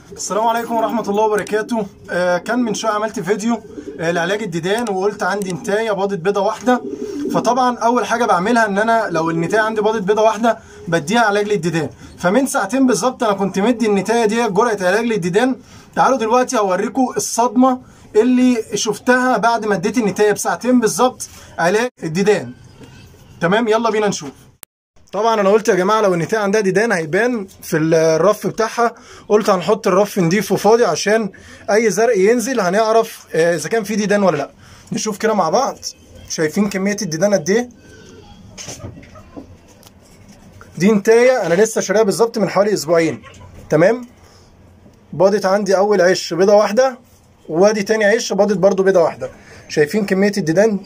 السلام عليكم ورحمة الله وبركاته آه كان من شوية عملت فيديو آه لعلاج الديدان وقلت عندي نتاية باضت بيضة واحدة فطبعا أول حاجة بعملها إن أنا لو النتاية عندي باضت بيضة واحدة بديها علاج للديدان فمن ساعتين بالظبط أنا كنت مدي النتاية دي جرعة علاج للديدان تعالوا دلوقتي هوريكم الصدمة اللي شفتها بعد ما اديت النتاية بساعتين بالظبط علاج الديدان تمام يلا بينا نشوف طبعا انا قلت يا جماعه لو النتايه عندها ديدان هيبان في الرف بتاعها قلت هنحط الرف نضيف وفاضي عشان اي زرق ينزل هنعرف آه، اذا كان في ديدان ولا لا نشوف كده مع بعض شايفين كميه الديدان قد ايه دي نتايه انا لسه شاريها بالظبط من حوالي اسبوعين تمام باضت عندي اول عش بيضه واحده وادي تاني عش باضت برضو بيضه واحده شايفين كميه الديدان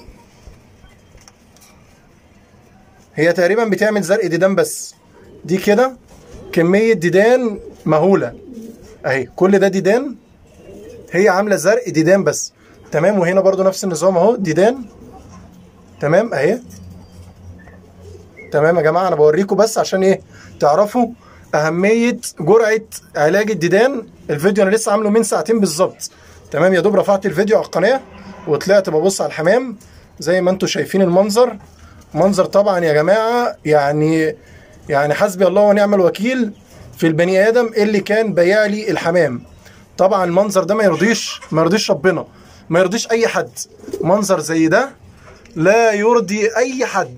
هي تقريبا بتعمل زرق ديدان بس دي كده كمية ديدان مهولة اهي كل ده ديدان هي عاملة زرق ديدان بس تمام وهنا برضو نفس النظام اهو ديدان تمام اهي تمام يا جماعة انا بوريكم بس عشان ايه تعرفوا اهمية جرعة علاج الديدان الفيديو انا لسه عامله من ساعتين بالظبط تمام يا دوب رفعت الفيديو على القناة وطلعت ببص على الحمام زي ما انتم شايفين المنظر منظر طبعا يا جماعه يعني يعني حسبي الله ونعم الوكيل في البني ادم اللي كان بايع لي الحمام طبعا المنظر ده ما يرضيش ما يرضيش ربنا ما يرضيش اي حد منظر زي ده لا يرضي اي حد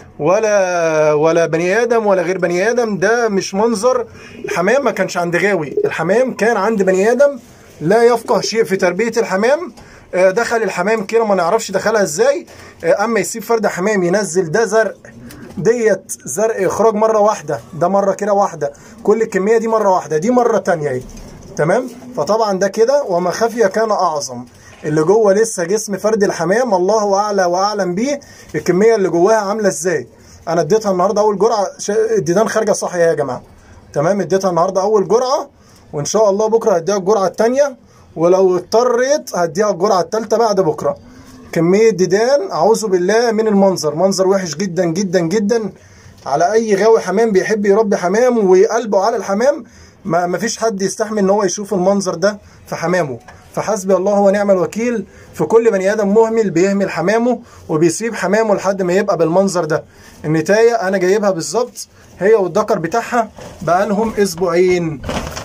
ولا ولا بني ادم ولا غير بني ادم ده مش منظر الحمام ما كانش عند غاوي الحمام كان عند بني ادم لا يفقه شيء في تربيه الحمام آه، دخل الحمام كده ما نعرفش دخلها ازاي آه، اما يسيب فرد حمام ينزل ده زرق ديت زرق اخراج مره واحده ده مره كده واحده كل الكميه دي مره واحده دي مره تانية اهي تمام فطبعا ده كده وما خفي كان اعظم اللي جوه لسه جسم فرد الحمام الله اعلى واعلم بيه الكميه اللي جواها عامله ازاي انا اديتها النهارده اول جرعه شا- الديدان خارجه صح يا جماعه تمام اديتها النهارده اول جرعه وان شاء الله بكره هديها الجرعه الثانيه ولو اضطريت هديها الجرعه الثالثه بعد بكره كميه ديدان اعوذ بالله من المنظر منظر وحش جدا جدا جدا على اي غاوي حمام بيحب يربي حمام وقلبه على الحمام ما ما فيش حد يستحمل ان هو يشوف المنظر ده في حمامه فحسبي الله ونعم الوكيل في كل بني ادم مهمل بيهمل حمامه وبيسيب حمامه لحد ما يبقى بالمنظر ده النتايه انا جايبها بالظبط هي والذكر بتاعها بقالهم اسبوعين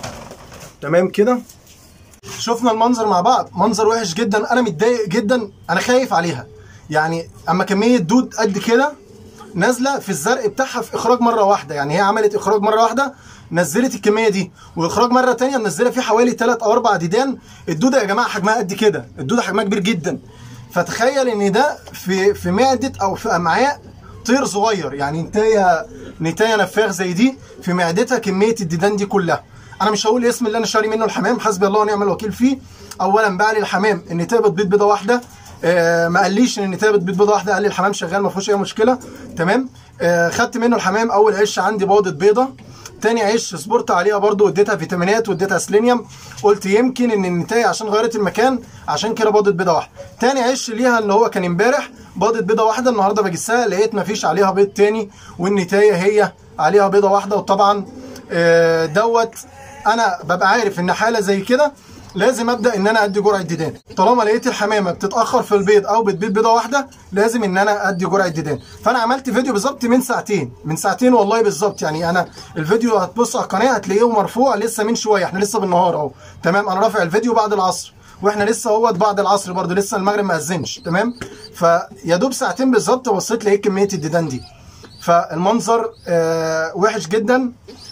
تمام كده شفنا المنظر مع بعض منظر وحش جدا انا متضايق جدا انا خايف عليها يعني اما كميه دود قد كده نازله في الزرق بتاعها في اخراج مره واحده يعني هي عملت اخراج مره واحده نزلت الكميه دي واخراج مره تانية منزله فيه حوالي 3 او 4 ديدان الدوده يا جماعه حجمها قد كده الدوده حجمها كبير جدا فتخيل ان ده في في معده او في امعاء طير صغير يعني نتايه نتايه نفاخ زي دي في معدتها كميه الديدان دي كلها انا مش هقول اسم اللي انا شاري منه الحمام حسبي الله ونعم الوكيل فيه اولا باع لي الحمام النتايه بتبيض بيضه واحده آه ما قاليش ان النتايه بتبيض بيضه واحده قال لي الحمام شغال ما فيهوش اي مشكله تمام آه خدت منه الحمام اول عش عندي باضت بيضه تاني عش صبرت عليها برضو اديتها فيتامينات واديتها سيلينيوم قلت يمكن ان النتايه عشان غيرت المكان عشان كده باضت بيضه واحده تاني عش ليها اللي هو كان امبارح باضت بيضه واحده النهارده بجسها لقيت مفيش عليها بيض تاني والنتايه هي عليها بيضه واحده وطبعا آه، دوت انا ببقى عارف ان حاله زي كده لازم ابدا ان انا ادي جرعه ديدان طالما لقيت الحمامه بتتاخر في البيض او بتبيض بيضه واحده لازم ان انا ادي جرعه ديدان فانا عملت فيديو بالظبط من ساعتين من ساعتين والله بالظبط يعني انا الفيديو هتبص على القناه هتلاقيه مرفوع لسه من شويه احنا لسه بالنهار اهو تمام انا رافع الفيديو بعد العصر واحنا لسه اهوت بعد العصر برضه لسه المغرب ما اذنش تمام فيا دوب ساعتين بالظبط بصيت لقيت كميه الديدان دي فالمنظر آه وحش جدا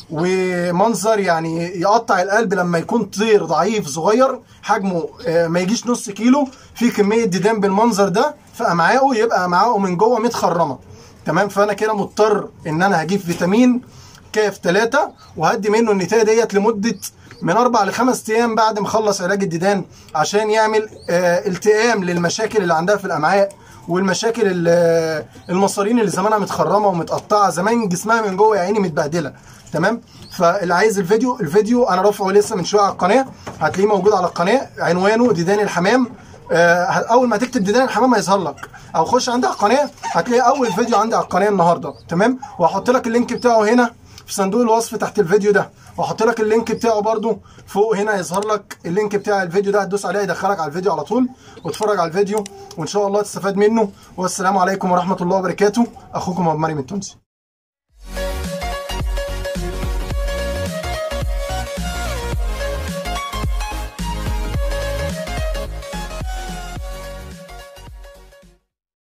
ومنظر يعني يقطع القلب لما يكون طير ضعيف صغير حجمه آه ما يجيش نص كيلو في كميه ديدان بالمنظر ده في امعائه يبقى امعائه من جوه متخرمه تمام فانا كده مضطر ان انا هجيب فيتامين كاف 3 وهدي منه النتايه ديت لمده من اربع لخمس ايام بعد ما اخلص علاج الديدان عشان يعمل آه التئام للمشاكل اللي عندها في الامعاء والمشاكل ال- المصارين اللي زمانها متخرمه ومتقطعه زمان جسمها من جوه يا عيني متبهدله تمام فاللي عايز الفيديو الفيديو انا رافعه لسه من شويه على القناه هتلاقيه موجود على القناه عنوانه ديدان الحمام آه، اول ما تكتب ديدان الحمام هيظهر لك او خش عندي على القناه هتلاقي اول فيديو عندي على القناه النهارده تمام وهحط لك اللينك بتاعه هنا في صندوق الوصف تحت الفيديو ده واحط لك اللينك بتاعه برده فوق هنا يظهر لك اللينك بتاع الفيديو ده هتدوس عليه يدخلك على الفيديو على طول وتتفرج على الفيديو وان شاء الله تستفاد منه والسلام عليكم ورحمه الله وبركاته اخوكم ابو مريم التونسي